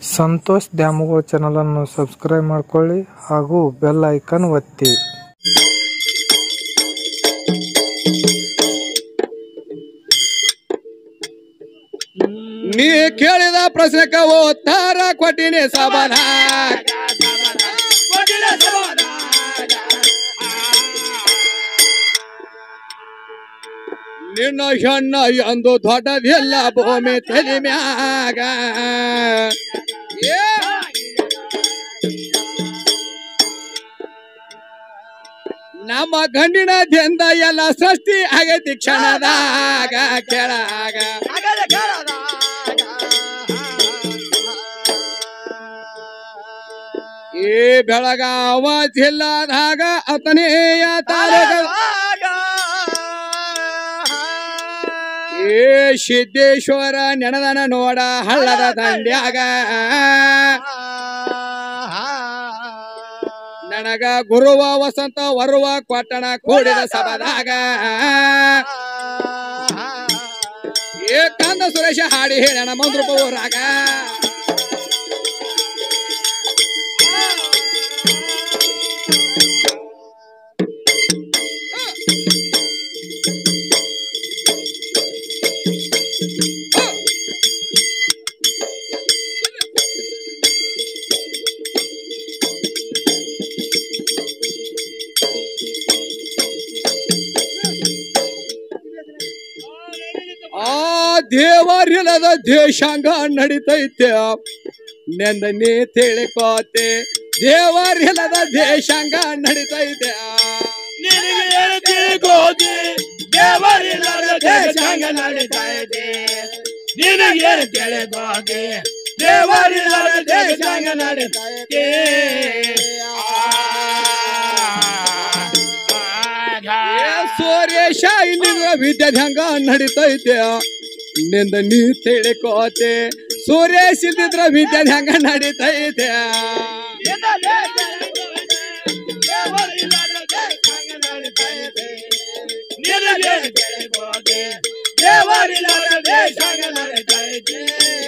ಸಂತೋಷ್ ದ್ಯಾಮವ್ವ ಚಾನಲನ್ನು ಸಬ್ಸ್ಕ್ರೈಬ್ ಮಾಡ್ಕೊಳ್ಳಿ ಹಾಗೂ ಬೆಲ್ ಐಕನ್ ಒತ್ತಿ ನೀ ಕೇಳಿದ ಪ್ರಶ್ನೆಕ ಉತ್ತರ ಕೊಟ್ಟಿನಿ ಸಬಲ ನಿನ್ನ ಹೆಣ್ಣ ಎಂದು ದೊಡ್ಡದಿಲ್ಲ ಭೂಮಿ ತಲೆ ಮ್ಯಾಗ ಏ ನಮ್ಮ ಗಂಡಿನ ದಿಂದ ಎಲ್ಲ ಸೃಷ್ಟಿ ಆಗೈತಿ ಕ್ಷಣದಾಗ ಕೆಳಗ ಈ ಬೆಳಗಾವ ಜಿಲ್ಲಾದಾಗ ಅತನೇಯ ತಾಲೂಕ ಏ ಸಿದ್ದೇಶ್ವರ ನೆನದನ ನೋಡ ಹಳ್ಳದ ದಂಡ್ಯಾಗ ನನಗ ಗುರುವ ವಸಂತ ವರುವ ಕೊಟ್ಟಣ ಕೂಡಿದ ಸಭದಾಗ ಏ ಕಂದ ಸುರೇಶ ಹಾಡಿ ಹೇಳಣ ಮಂದ್ರೂಪ ಊರಾಗ ಆ ದೇವರಿಲ್ಲದ ದೇಶಾಂಗ ನಡಿತೈತೆ ನೆಂದ ನೀ ತಿಳ್ಕೋತೆ ದೇವರಿಲ್ಲದ ದೇಶಾಂಗ ನಡಿತೈತೆ ದೇವರಿಲ್ಲದ ದೇಶಾಂಗ ನಡೀತಾ ಇದೆ ನಿನಗೇನು ತಿಳಿಗೋದೆ ದೇವರಿಲ್ಲದ ದೇಶಾಂಗ ನಡೀತಾ ಇದೆ ಏ ಸೂರ್ಯೇಶ ಇಲ್ಲಿಂದ ವಿದ್ಯಾಧ್ಯಾಂಗ ನಡಿತೈತೆ ನಿಂದ ನೀ ತಿಳ್ಕೋತೆ ಸೂರ್ಯೇಶ್ ಇಲ್ದಿದ್ರ ವಿದ್ಯಾಧ್ಯಾಂಗ ನಡಿತೈತೆ ನಿನಗೇನು ತಿಳಿಗೋದೆ ದೇವರಿಲ್ಲದ ದೇಶಾಂಗ ನಡೀತಾ ಇದೆ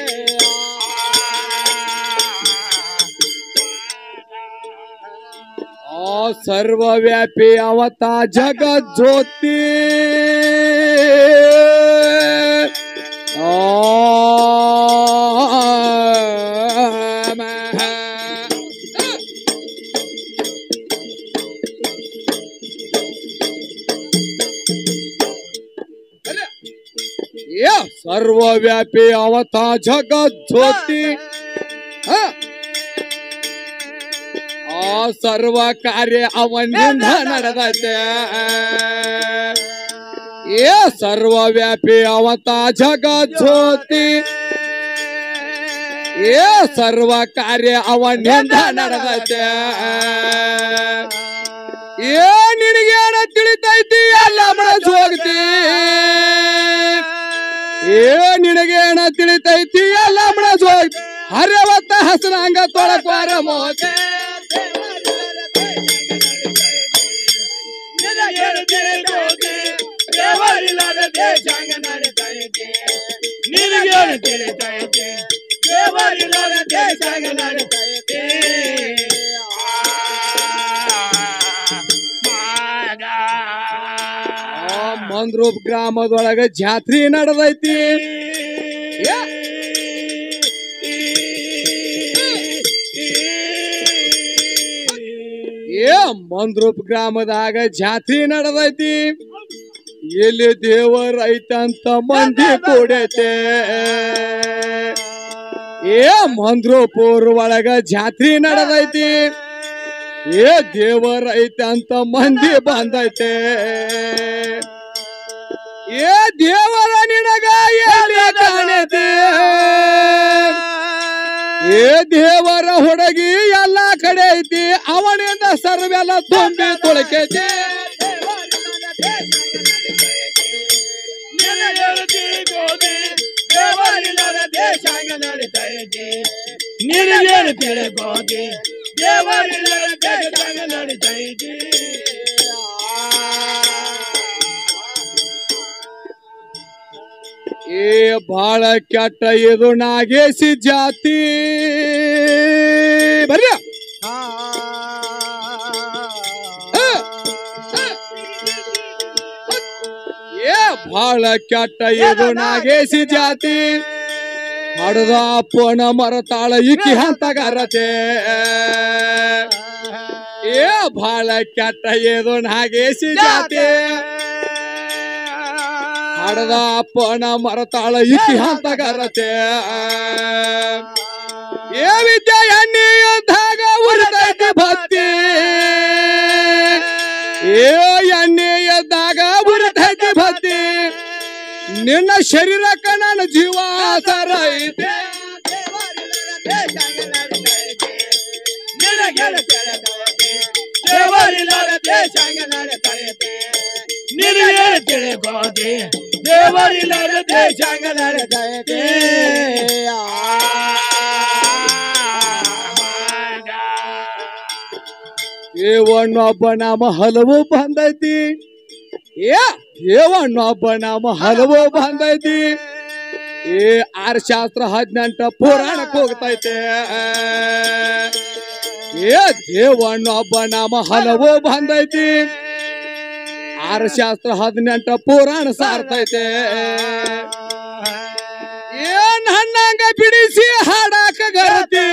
ಆ ಸರ್ವವ್ಯಾಪಿ ಅವತ ಜಗಜ್ಯೋತಿ ಆ ಏ ಸರ್ವವ್ಯಾಪಿ ಅವತ ಜಗಜ್ಯೋತಿ ಹ ಆ ಸರ್ವ ಕಾರ್ಯ ಅವನಿಂದ ನಡೆದೈತೆ ಏ ಸರ್ವವ್ಯಾಪಿ ಅವತ ಜಗಜ್ಯೋತಿ ಏ ಸರ್ವ ಕಾರ್ಯ ಅವನಿಂದ ನಡೆದೈತೆ ಏ ನಿನಗೇನ ತಿಳಿತೈತಿ ಎಲ್ಲ ಮನಸ್ಸು ಹೋಗ್ತಿ ಏ ನಿನಗೇನ ತಿಳಿತೈತಿ ಎಲ್ಲ ಮನಸ್ಸು ಹೋಗ್ತಿ ಹರವತ್ತ ಹಸರಂಗ ತೊಳಕ್ವಾರ ಮೋತೆ ನಿನಗೇನು ತಿಳಿಗೋದೆ ದೇವರಿಲ್ಲದ ದೇಶಾಂಗ ನಡೀತಾ ಇದೆ ನಿನಗೇನು ತಿಳಿತಾ ಇದೆ ದೇವರಿಲ್ಲದ ದೇಶಾಂಗ ನಡೀತಾ ಇದೆ ಆ ಮಂದ್ರೂಪ್ ಗ್ರಾಮದೊಳಗ ಜಾತ್ರೆ ನಡೆದೈತಿ ಏ ಮಂದ್ರೂಪ್ ಗ್ರಾಮದಾಗ ಜಾತ್ರೆ ನಡೆದೈತಿ ಎಲ್ಲಿ ದೇವರ ಐತಂತ ಮಂದಿ ಕೂಡೈತೆ ಏ ಮಂದ್ರೂಪುರ್ ಒಳಗ ಜಾತ್ರೆ ನಡೆದೈತಿ ಏ ದೇವರ ಐತಂತ ಮಂದಿ ಬಂದೈತೆ ಏ ದೇವರ ನಿನಗ ಎಲ್ಲಿ ಕಾಣೈತಿ ಏ ದೇವರ ಹುಡುಗಿ ಎಲ್ಲ ಕಡೆ ಐತಿ ಅವನಿಂದ ಸರ್ವೆಲ್ಲ ತುಂಬಿ ತುಳಕೈತಿ ನಿನಗೇನು ತಿಳಿಗೋದೆ ದೇವರಿಲ್ಲದ ದೇಶಾಂಗ ನಡೀತಾ ಇದೆ ನಿನಗೇನು ತಿಳಿಗೋದೆ ದೇವರಿಲ್ಲದ ದೇಶಾಂಗ ನಡೀತಾ ಇದೆ ಏ ಬಾಳ ಕೆಟ್ಟ ಇದು ನಾಗೇಸಿ ಜಾತಿ ಬಹಳ ಕೆಟ್ಟ ಇದು ನಾಗೇಶಿ ಜಾತಿ ಹಡದ ಅಪ್ಪನ ಮರತಾಳ ಇಕ್ಕಿ ಹಂತಗಾರತೆ ಏ ಬಹಳ ಕೆಟ್ಟ ಇದು ನಾಗೇಶಿ ಜಾತಿ ಹಡದ ಅಪ್ಪನ ಮರತಾಳ ಇಕ್ಕಿ ಹಂತಗಾರತೆ ಏ ವಿದ್ಯಾ ಎಣ್ಣೆ ಅಂದಾಗ ಉರಿದೈತಿ ಭಕ್ತಿ ಏ ಎಣ್ಣೆ ಎದ್ದಾಗ ಉರಿದೈತಿ ಭಕ್ತಿ ನಿನ್ನ ಶರೀರಕ್ಕ ನನ್ನ ಜೀವ ಆಧಾರ ಐತೆ ದೇವರಿಲ್ಲದ ದೇಶಾಂಗ ನಡೆದೈತೆ ನಿನಗೇನು ತಿಳ್ಕೋತಿ ದೇವರಿಲ್ಲದ ದೇಶಾಂಗ ನಡೆದೈತೆ ಏವಣ್ಣೊಬ್ಬ ನಾಮ ಹಲವು ಬಂದೈತಿ ಏ ಏವಣ್ಣೊಬ್ಬ ನಾಮ ಹಲವು ಬಂದೈತಿ ಏ ಆರ್ ಶಾಸ್ತ್ರ ಹದಿನೆಂಟ ಪುರಾಣಕ್ಕೆ ಹೋಗ್ತೈತೆ ಏ ದೇವಣ್ಣೊಬ್ಬ ನಾಮ ಹಲವು ಬಂದೈತಿ ಆರ್ ಶಾಸ್ತ್ರ ಹದಿನೆಂಟ ಪುರಾಣ ಸಾರ್ತೈತೆ ಏನ್ ಹಣ್ಣಂಗ ಬಿಡಿಸಿ ಹಾಡಾಕ ಗರತಿ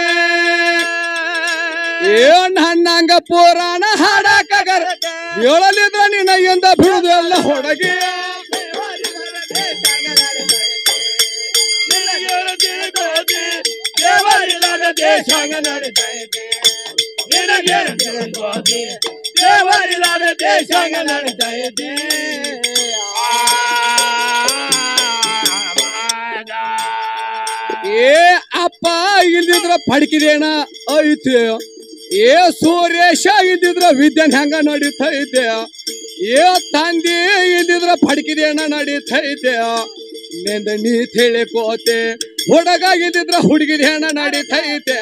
ಏನ್ ಹಣ್ಣಂಗ ಪುರಾಣ ಹಾಡಾಕ ಗರ ಹೇಳಲಿದ್ರ ನಿನ್ನ ಎಂದ ಬಿಡುದು ಎಲ್ಲ ಹೊಡಗಿ ನಿನಗೇನು ತಿಳ್ಕೋತಿ ದೇವರಿಲ್ಲದ ದೇಶಾಂಗ ನಡೆದೈತೆ ನಿನಗೇನು ತಿಳ್ಕೋತಿ ದೇವರಿಲ್ಲದ ದೇಶಾಂಗ ನಡೆದೈತೆ ಏ ಅಪ್ಪ ಇಲ್ದಿದ್ರ ಪಡ್ಕಿದೇನ ಐತೆ ಏ ಸೂರ್ಯೇಶ ಇಲ್ದಿದ್ರ ವಿದ್ಯಾನ್ ಹೆಂಗ ನಡೀತೈತೆ ಏ ತಂದೆ ಇಲ್ದಿದ್ರ ಪಡ್ಕಿದೇನ ನಡೀತೈತೆ ನಿಂದ ನೀ ತಿಳಿಕೋತೆ ಹುಡುಗ ಇಲ್ದಿದ್ರ ಹುಡುಗಿದ ಹೆಣ ನಡೀತೈತೆ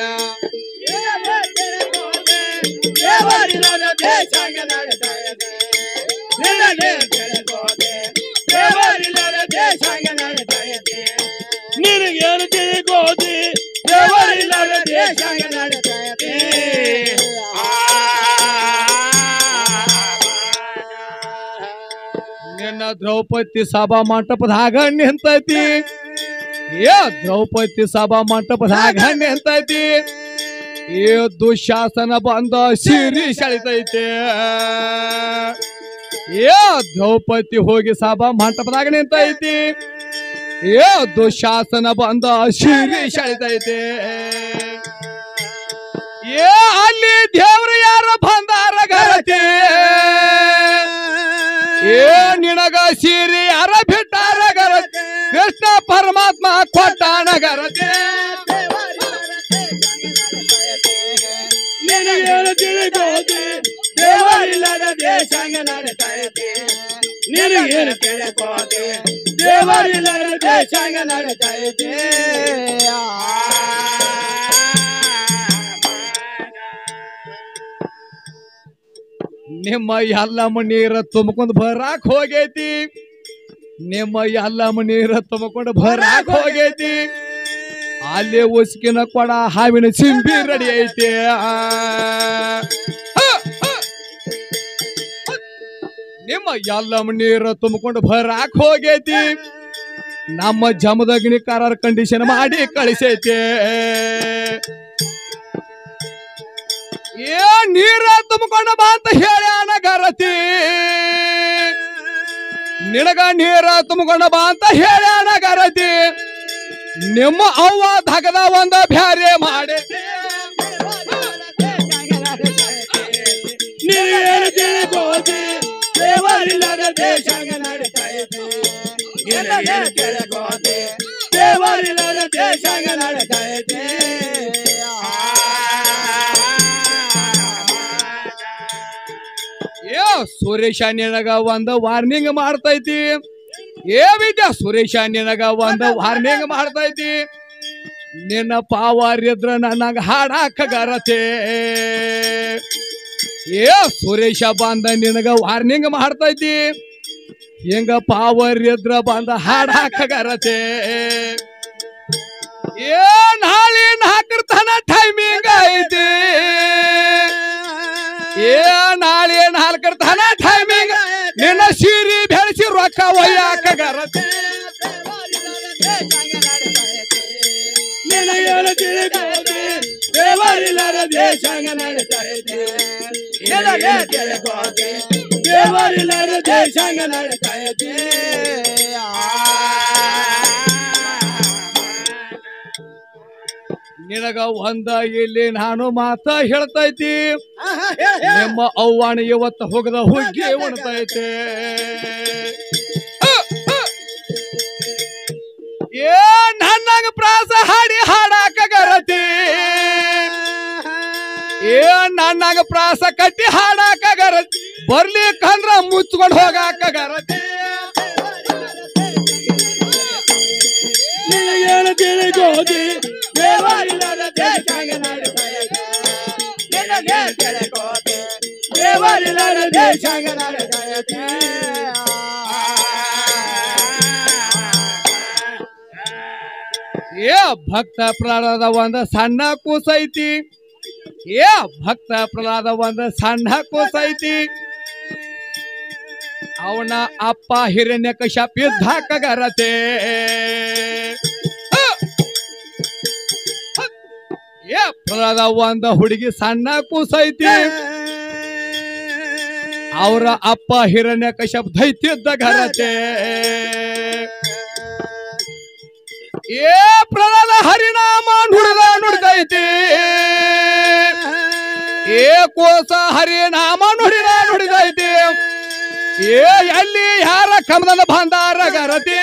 ದೇವರಿಲ್ಲದ ದೇಶಾಂಗ ನಡೆದೈತೆ ನಿನಗೇನು ತಿಳ್ಕೋತಿ ದೇವರಿಲ್ಲದ ದೇಶಾಂಗ ನಡೆದೈತೆ ನಿನಗೇನು ತಿಳ್ಕೋತಿ ದೇವರಿಲ್ಲದ ದೇಶಾಂಗ ನಡೆದೈತೆ ನಿನ್ನ ದ್ರೌಪದಿ ಸಭಾ ಮಂಟಪದಾಗ ನಿಂತೈತಿ ಏ ದ್ರೌಪದಿ ಸಭಾ ಮಂಟಪದಾಗ ನಿಂತೈತಿ ಏ ದುಶಾಸನ ಬಂದ ಸಿರಿ ಸೆಳಿತೈತೆ ಏ ದ್ರೌಪದಿ ಹೋಗಿ ಸಭಾ ಮಂಟಪದಾಗ ನಿಂತೈತಿ ಏ ದುಶಾಸನ ಬಂದ ಸಿರಿ ಸೆಳಿತೈತೆ ಏ ಅಲ್ಲಿ ದೇವ್ರು ಯಾರು ಬಂದಾರ ಗರತಿ ಏ ನಿನಗ ಸೀರಿ ಯಾರ ಬಿಟ್ಟಾರ ಗರತಿ ಕೃಷ್ಣ ಪರಮಾತ್ಮ ಕೊಟ್ಟಾನ ಗರತಿ ನಿನಗೇನು ತಿಳ್ಕೋತಿ ದೇವರಿಲ್ಲದ ದೇಶಾಂಗ ನಡೆದೈತೆ ನಿನಗೇನು ತಿಳ್ಕೋತಿ ದೇವರಿಲ್ಲದ ದೇಶಾಂಗ ನಡೆದೈತೆ ನಿಮ್ಮ ಎಲ್ಲಮ್ಮ ನೀರ ತುಂಬಿಕೊಂಡು ಬರಾಕ್ ಹೋಗೈತಿ ನಿಮ್ಮ ಎಲ್ಲಮ್ಮ ನೀರ ತುಂಬಿಕೊಂಡು ಬರಾಕ್ ಹೋಗೈತಿ ಅಲ್ಲಿ ಉಸ್ಕಿನ ಕೊಡ ಹಾವಿನ ಸಿಂಬಿ ರೆಡಿ ಐತಿ ಆ. ಹ, ಹ. ನಿಮ್ಮ ಎಲ್ಲಮ್ಮ ನೀರ ತುಂಬಿಕೊಂಡು ಬರಾಕ್ ಹೋಗೈತಿ ನಮ್ಮ ಜಮದಗ್ನಿ ಕಾರರ್ ಕಂಡೀಷನ್ ಮಾಡಿ ಕಳಿಸೈತೆ ಏ ನೀರ ತುಂಬಿಕೊಂಡ ಬಾ ಅಂತ ಹೇಳ್ಯಾನ ಗರತಿ ನಿನಗ ನೀರ ತುಂಬಿಕೊಂಡ ಬಾ ಅಂತ ಹೇಳ್ಯಾನ ಗರತಿ ನಿಮ್ಮ ಅವ್ವ ಧಗದ ಒಂದ ಬ್ಯಾರೆ ಮಾಡಿ ನಿನಗೇನು ತಿಳ್ಕೋತಿ ದೇವರಿಲ್ಲದ ದೇಶಾಂಗ ನಡೆದೈತೆ ನಿನಗೇನು ತಿಳ್ಕೋತಿ ದೇವರಿಲ್ಲದ ದೇಶಾಂಗ ನಡೆದೈತೆ ಏ ಸುರೇಶ ನಿನಗ ಒಂದ ವಾರ್ನಿಂಗ್ ಮಾಡ್ತೈತಿ ಏ ವಿದ್ಯಾ ಸುರೇಶ ನಿನಗ ಒಂದ ವಾರ್ನಿಂಗ್ ಮಾಡ್ತೈತಿ ನಿನ್ನ ಪಾವರ್ ಇದ್ರ ನನಗ ಹಾಡಾಕ ಗರತೆ ಏ ಸುರೇಶ ಬಂದ ನಿನಗ ವಾರ್ನಿಂಗ್ ಮಾಡ್ತೈತಿ ಹಿಂಗ ಪಾವರ್ ಇದ್ರ ಬಂದ ಹಾಡಾಕ ಗರತೆ ಏ ನಾಳೆ ನಾಲ್ಕರ್ತನ ಟೈಮಿಂಗ್ ಐತಿ ಏ ನಾಳೆ ನಾಲ್ಕರ ತನ ಟೈಮಿಂಗ್ ನಿನ್ನ ಸೀರಿ ಬೆಳೆಸಿ ರೊಕ್ಕ ಒಯ್ಯಾಕ ಗರತಿ ನಿನಗೇನು ತಿಳಿಗೋದೆ ದೇವರಿಲ್ಲದ ದೇಶಂಗ ನಡೀತೈತೆ ನಿನಗೆ ತಿಳಿಗೋದೆ ದೇವರಿಲ್ಲದ ದೇಶಂಗ ನಡೀತೈತೆ ನಿನಗ ಒಂದ ಇಲ್ಲಿ ನಾನು ಮಾತ ಹೇಳ್ತೈತಿ ನಿಮ್ಮ ಅವ್ವಾಣ ಇವತ್ತು ಹೋಗದ ಹುಗ್ಗಿ ಉಣ್ತೈತೆ ಏ ನನ್ನಂಗ ಪ್ರಾಸ ಹಾಡಿ ಹಾಡಾಕ ಗರತಿ ಏ ನನ್ನಂಗ ಪ್ರಾಸ ಕಟ್ಟಿ ಹಾಡಾಕ ಗರತಿ ಬರ್ಲಿಕ್ಕಂದ್ರ ಮುಚ್ಕೊಂಡ್ ಹೋಗಾಕ ಗರತಿ ನಿನಗೇನು ತಿಳಿಗೋದೆ ದೇವರಿಲ್ಲದ ದೇಶಂಗ ನಡೀತೈತೆ ನಿನಗೆ ತಿಳಿಗೋದೆ ದೇವರಿಲ್ಲದ ದೇಶಂಗ ನಡೀತೈತೆ ಏ ಭಕ್ತ ಪ್ರಹ್ಲಾದ ಒಂದ ಸಣ್ಣ ಕೂಸೈತಿ ಏ ಭಕ್ತ ಪ್ರಹ್ಲಾದ ಒಂದ ಸಣ್ಣ ಕೂಸೈತಿ ಅವನ ಅಪ್ಪ ಹಿರಣ್ಯ ಕಶ್ಯಪ್ ಯುದ್ಧಕಗರತೆ ಏ ಪ್ರಹ್ಲಾದ ಒಂದ ಹುಡುಗಿ ಸಣ್ಣ ಕೂಸೈತಿ ಅವರ ಅಪ್ಪ ಹಿರಣ್ಯ ಕಶ್ಯಪ್ ದೈತ್ಯದ ಗರತೆ ಏ ಪ್ರಹ್ಲಾದ ಹರಿನಾಮ ನುಡಿದ ನುಡಿದೈತಿ ಏ ಕೋಸ ಹರಿನಾಮ ನುಡಿದ ನುಡಿದೈತಿ ಏ ಎಲ್ಲಿ ಯಾರ ಕಮಲದ ಬಂದಾರ ಗರತಿ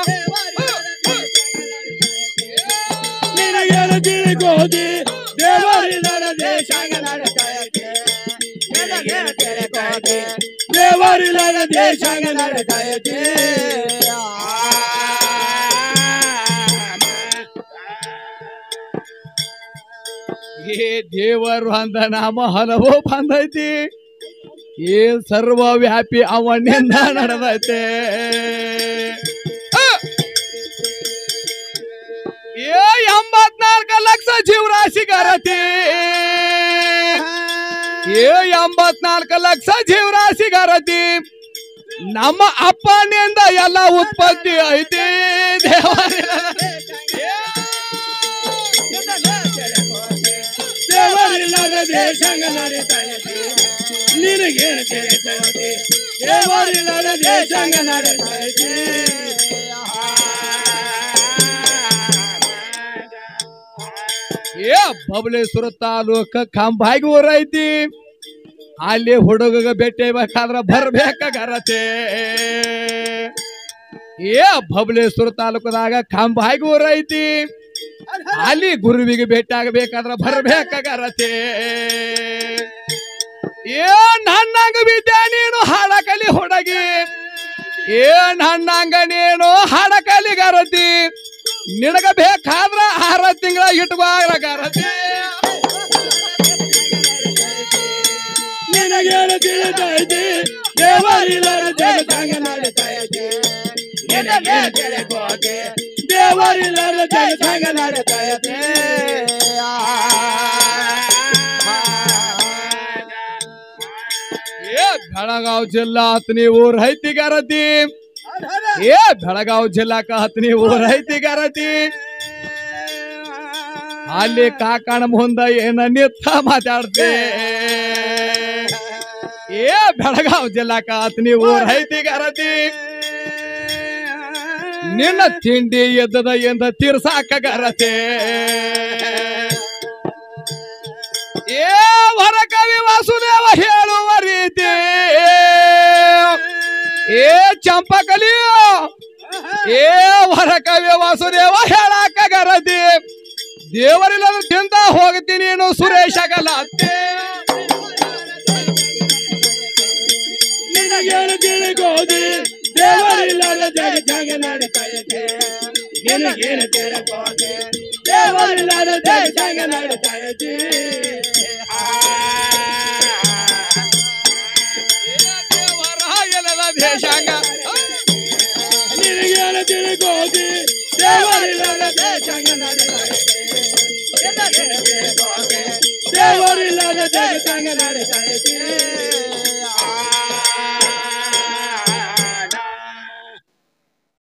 ನಿನಗೇನು ತಿಳಿಗೋದೆ ದೇವರಿಲ್ಲದ ದೇಶಂಗ ನಡೀತೈತೆ ನಿನಗೇನು ತಿಳಿಗೋದೆ ದೇವರಿಲ್ಲದ ದೇಶಂಗ ನಡೀತೈತೆ ಏ ದೇವರು ಅಂದ ನಾಮ ಹಲವು ಬಂದೈತಿ ಏ ಸರ್ವ ವ್ಯಾಪಿ ಅವನಿಂದ ನಡೆದೈತೆ ಆ! ಏ ಎಂಬತ್ನಾಲ್ಕು ಲಕ್ಷ ಜೀವರಾಶಿ ಗರತಿ ಏ ಎಂಬತ್ನಾಲ್ಕು ಲಕ್ಷ ಜೀವರಾಶಿ ಗರತಿ ನಮ್ಮ ಅಪ್ಪನಿಂದ ಎಲ್ಲ ಉತ್ಪತ್ತಿ ಐತಿ ದೇವರ ದೇವರಿಲ್ಲದ ದೇಶಂಗ ನಡೀತೈತೆ ನಿನಗೇನು ತಿಳಿತೈತೆ ದೇವರಿಲ್ಲದ ದೇಶಂಗ ನಡೀತೈತೆ ಏ ಬಬಲೇಶ್ವರ ತಾಲೂಕ ಕಂಬಾಗಿ ಊರೈತಿ ಅಲ್ಲಿ ಹುಡುಗ ಭೇಟಿ ಬೇಕಾದ್ರ ಬರ್ಬೇಕಾಗರತೆ ಏ ಬಬಲೇಶ್ವರ ತಾಲೂಕದಾಗ ಕಂಬಾಗಿ ಊರೈತಿ ಅಲ್ಲಿ ಗುರುವಿಗೆ ಭೇಟಿ ಆಗಬೇಕಾದ್ರ ಬರ್ಬೇಕಾಗರತೆ ಏ ನನ್ನಂಗ ವಿದ್ಯಾ ನೀನು ಹಾಡಕಲಿ ಹುಡುಗಿ ಏ ನನ್ನಂಗ ನೀನು ಹಾಡಕಲಿ ಗರತಿ ನಿನಗ ಬೇಕಾದ್ರ ಆರ ತಿಂಗಳ ಇಟ್ಕೋಗರತಿ ನಿನಗೇನು ತಿಳಿತೈತೆ ದೇವರಿಲ್ಲದ ಜಗತ್ತಂಗ ನಡೀತೈತೆ ನಿನಗೇನು ತಿಳಿಗೋದೆ ದೇವರಿಲ್ಲದ ಜಗತ್ತಂಗ ನಡೀತೈತೆ ಏ ಬೆಳಗಾವ್ ಜಿಲ್ಲಾ ಹತ್ನಿ ಊರ್ ಐತಿ ಗರತಿ ಏ ಬೆಳಗಾವ್ ಜಿಲ್ಲಾಕ ಹತ್ನಿ ಊರ್ ಐತಿ ಗರತಿ ಅಲ್ಲಿ ಕಾಕಣ ಮುಂದ ಏನ ನಿತ್ತ ಮಾತಾಡ್ತೆ ಏ ಬೆಳಗಾವ್ ಜಿಲ್ಲಾಕ ಹತ್ನಿ ಊರ್ ಐತಿ ಗರತಿ ನಿನ್ನ ತಿಂಡಿ ಎದ್ದದ ಎಂದ ತೀರ್ಸಾಕ ಗರತೆ ಏ ಹೊರಕವಿ ವಾಸುದೇವ ಹೇಳುವ ರೀತಿ ಏ ಚಂಪಕಲಿ ಏ ಹೊರಕವಿ ವಾಸುದೇವ ಹೇಳಾಕ ಗರತಿ ದೇವರಿಲ್ಲದ ತಿಂದ ಹೋಗ್ತೀನಿ ನೀನು ಸುರೇಶ ಗಲಾತೆ ನಿನಗೇನು ತಿಳಿಗೋದೆ ದೇವರಿಲ್ಲದ ಜಗತ್ತಂಗ ನಡೀತೈತೆ ನಿನಗೇನು ತಿಳಿಗೋದೆ ದೇವರಿಲ್ಲದ ಜಗತ್ತಂಗ ನಡೀತೈತೆ ದೇವರಾಯನದ ದೇಶಾಂಗ ನಿನಗೇನು ತಿಳಿಗೋದೆ ದೇವರಿಲ್ಲದ ದೇಶಂಗ ನಡೀತೈತೆ ನಿನಗೇನು ತಿಳಿಗೋದೆ ದೇವರಿಲ್ಲದ ಜಗತ್ತಂಗ ನಡೀತೈತೆ